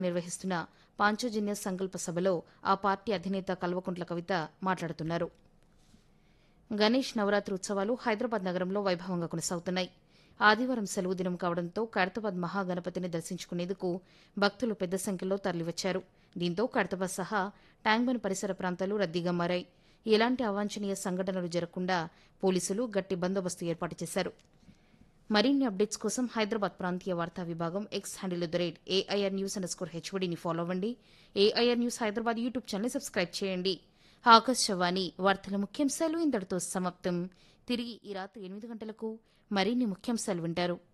నిర్వహిస్తున్న పాంచజన్య సంకల్ప సభలో ఆ పార్టీ అధినేత కల్వకుంట్ల కవిత మాట్లాడుతున్నారు గణేష్ నవరాత్రి ఉత్సవాలు హైదరాబాద్ నగరంలో వైభవంగా కొనసాగుతున్నాయి ఆదివారం సెలవు దినం కావడంతో ఖైరతాబాద్ మహాగణపతిని దర్శించుకునేందుకు భక్తులు పెద్ద సంఖ్యలో తరలివచ్చారు దీంతో ఖైరతాబాద్ సహా ట్యాంక్బన్ పరిసర ప్రాంతాలు రద్దీగా మారాయి ఎలాంటి అవాంఛనీయ సంఘటనలు జరగకుండా పోలీసులు గట్టి బందోబస్తు ఏర్పాటు చేశారు మరిన్ని అప్డేట్స్ కోసం హైదరాబాద్ ప్రాంతీయ వార్తా విభాగం X handle the rate AIR news underscore హెచ్వడిని ఫాలో అవ్వండి AIR news Hyderabad YouTube channel subscribe చేయండి ఆకాశవాణి వార్తల ముఖ్యాంశాలు ఇంతటితో సమాప్తం తిరిగి ఈ రాత్రి ఎనిమిది గంటలకు మరిన్ని ముఖ్యాంశాలు వింటారు